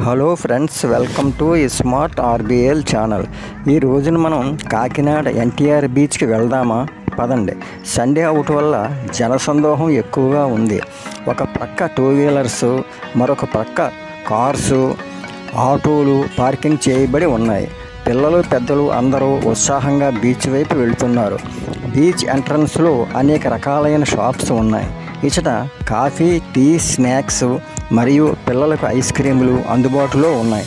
hello friends welcome to smart RBL channel ఈ రోజున మనం కాకినాడ ఎన్టీఆర్ బీచ్కి వెళ్దామా పదండి సండే అవుట్ వల్ల జనసందోహం ఎక్కువగా ఉంది ఒక పక్క టూ వీలర్స్ మరొక పక్క కార్సు ఆటోలు పార్కింగ్ చేయబడి ఉన్నాయి పిల్లలు పెద్దలు అందరూ ఉత్సాహంగా బీచ్ వైపు వెళ్తున్నారు బీచ్ ఎంట్రన్స్లో అనేక రకాలైన షాప్స్ ఉన్నాయి ఇచ్చట కాఫీ టీ స్నాక్స్ మరియు పిల్లలకు ఐస్ క్రీములు అందుబాటులో ఉన్నాయి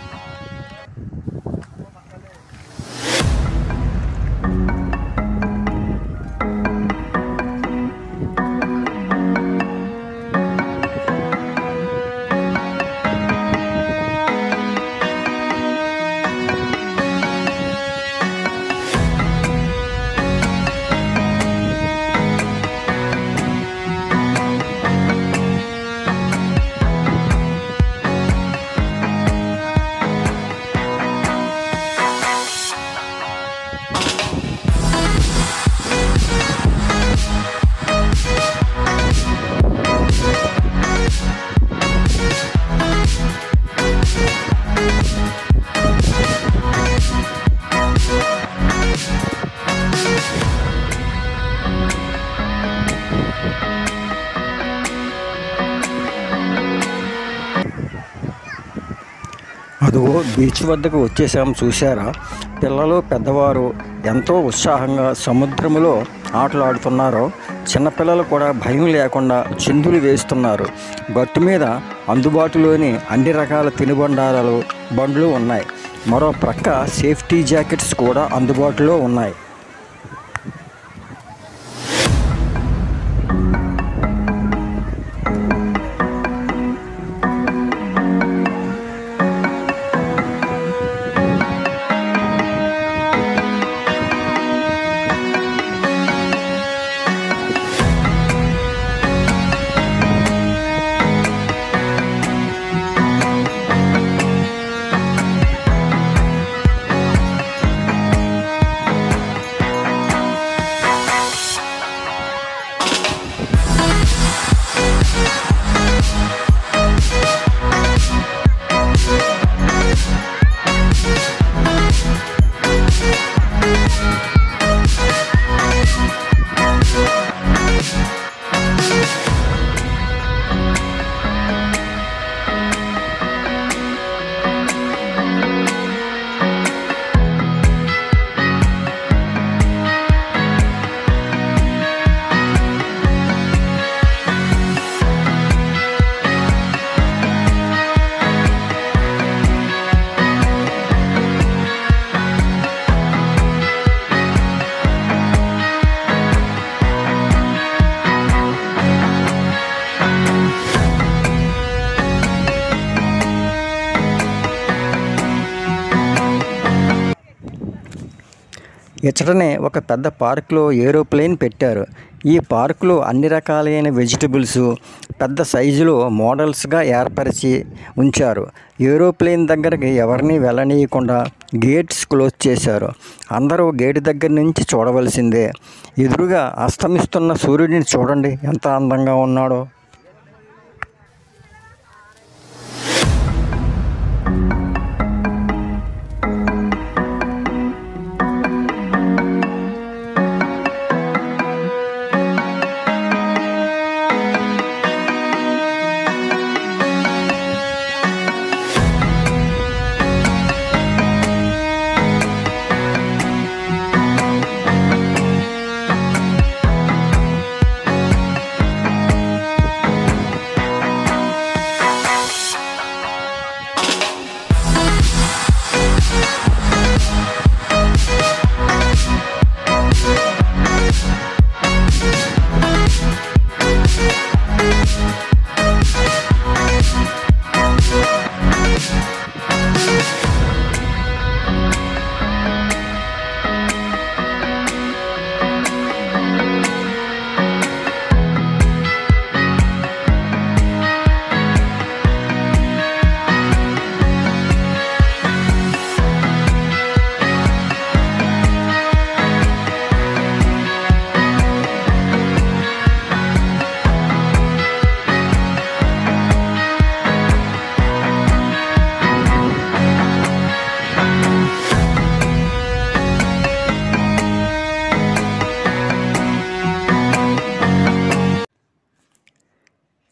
అదిగో బీచ్ వద్దకు వచ్చేసాం చూసారా పిల్లలు పెద్దవారు ఎంతో ఉత్సాహంగా సముద్రములో ఆటలాడుతున్నారో చిన్నపిల్లలు కూడా భయం లేకుండా చిందులు వేస్తున్నారు గట్టు మీద అందుబాటులోని అన్ని రకాల తినుబండారాలు బండ్లు ఉన్నాయి మరో ప్రక్క సేఫ్టీ జాకెట్స్ కూడా అందుబాటులో ఉన్నాయి ఇచ్చటనే ఒక పెద్ద పార్కులో ఏరోప్లేన్ పెట్టారు ఈ పార్కులో అన్ని రకాలైన వెజిటబుల్స్ పెద్ద సైజులో మోడల్స్గా ఏర్పరిచి ఉంచారు ఏరోప్లేన్ దగ్గరికి ఎవరిని వెళ్ళనీయకుండా గేట్స్ క్లోజ్ చేశారు అందరూ గేట్ దగ్గర నుంచి చూడవలసిందే ఎదురుగా అస్తమిస్తున్న సూర్యుడిని చూడండి ఎంత అందంగా ఉన్నాడో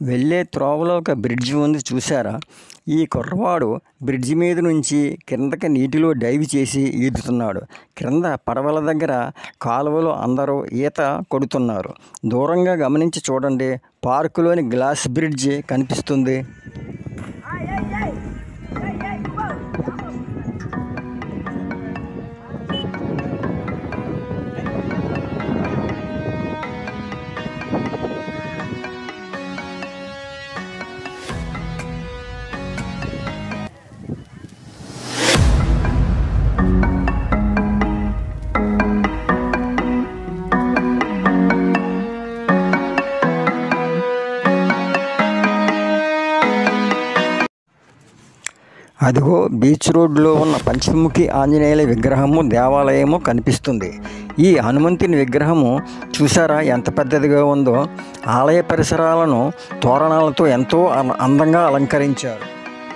వెళ్ళే త్రోవలో ఒక బ్రిడ్జ్ ఉంది చూసారా ఈ కుర్రవాడు బ్రిడ్జి మీద నుంచి కిందకి నీటిలో డైవ్ చేసి ఈదుతున్నాడు క్రింద పడవల దగ్గర కాలువలో అందరూ ఈత కొడుతున్నారు దూరంగా గమనించి చూడండి పార్కులోని గ్లాస్ బ్రిడ్జ్ కనిపిస్తుంది అదిగో బీచ్ రోడ్లో ఉన్న పంచముఖి ఆంజనేయుల విగ్రహము దేవాలయము కనిపిస్తుంది ఈ హనుమంతుని విగ్రహము చూసారా ఎంత పెద్దదిగా ఉందో ఆలయ పరిసరాలను తోరణాలతో ఎంతో అల- అందంగా అలంకరించారు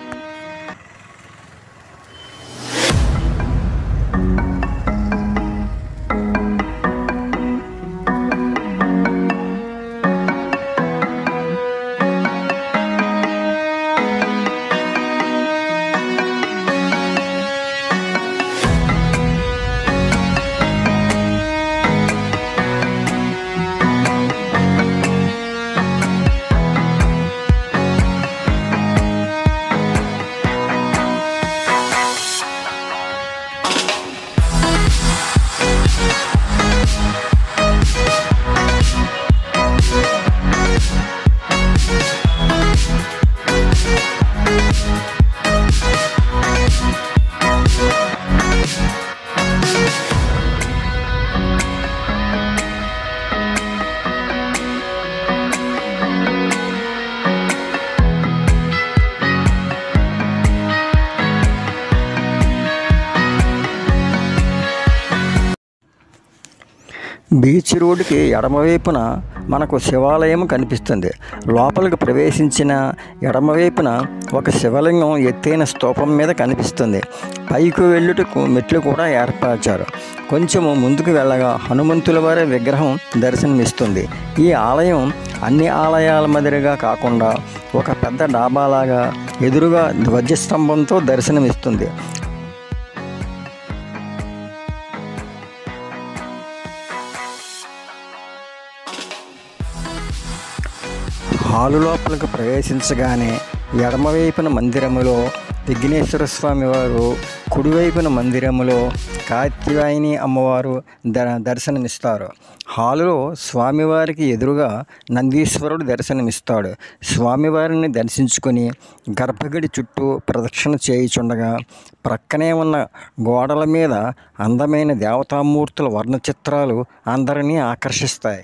బీచ్ రోడ్డుకి ఎడమవైపున మనకు శివాలయం కనిపిస్తుంది లోపలికి ప్రవేశించిన ఎడమవైపున ఒక శివలింగం ఎత్తైన స్తూపం మీద కనిపిస్తుంది పైకి వెళ్ళుటకు మెట్లు కూడా ఏర్పరిచారు కొంచెము ముందుకు వెళ్ళగా హనుమంతుల వారి విగ్రహం దర్శనమిస్తుంది ఈ ఆలయం అన్ని ఆలయాల మాదిరిగా కాకుండా ఒక పెద్ద డాబాలాగా ఎదురుగా ధ్వజస్తంభంతో దర్శనమిస్తుంది హాలు లోపలికి ప్రవేశించగానే ఎడమవైపున మందిరములో విఘ్నేశ్వర స్వామి వారు కుడివైపున మందిరములో కాత్యాయని అమ్మవారు ద దర్శనమిస్తారు హాలులో స్వామివారికి ఎదురుగా నందీశ్వరుడు దర్శనమిస్తాడు స్వామివారిని దర్శించుకొని గర్భగుడి చుట్టూ ప్రదక్షిణ చేయుచుండగా ప్రక్కనే ఉన్న గోడల మీద అందమైన దేవతామూర్తుల వర్ణ చిత్రాలు అందరినీ ఆకర్షిస్తాయి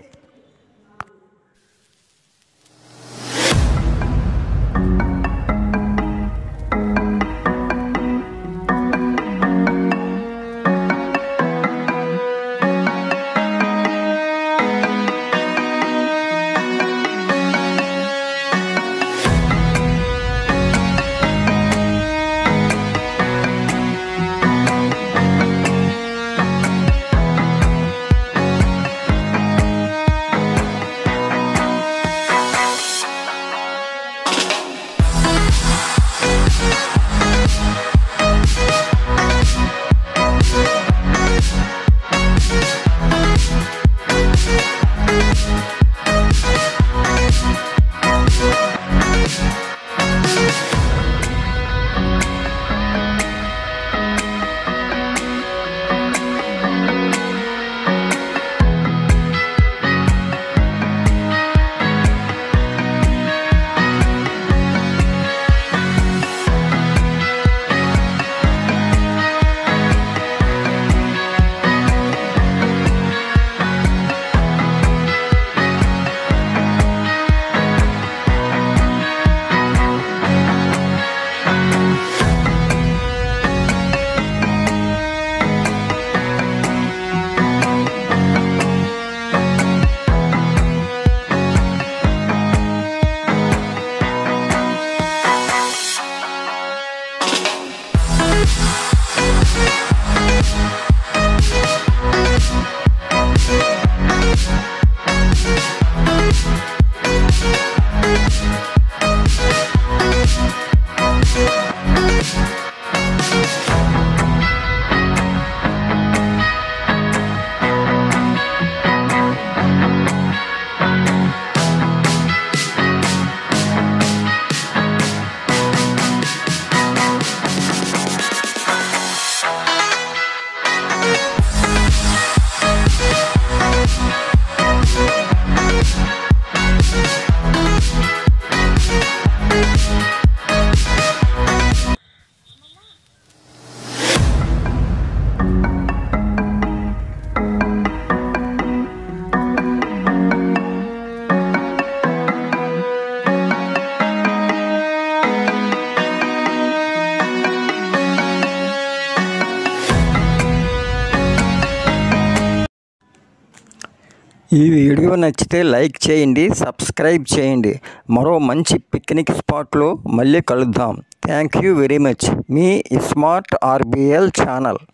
ఈ వీడియో నచ్చితే లైక్ చేయండి సబ్స్క్రైబ్ చేయండి మరో మంచి పిక్నిక్ స్పాట్లో మళ్ళీ కలుద్దాం థ్యాంక్ యూ వెరీ మచ్ మీ స్మార్ట్ ఆర్బిఎల్ ఛానల్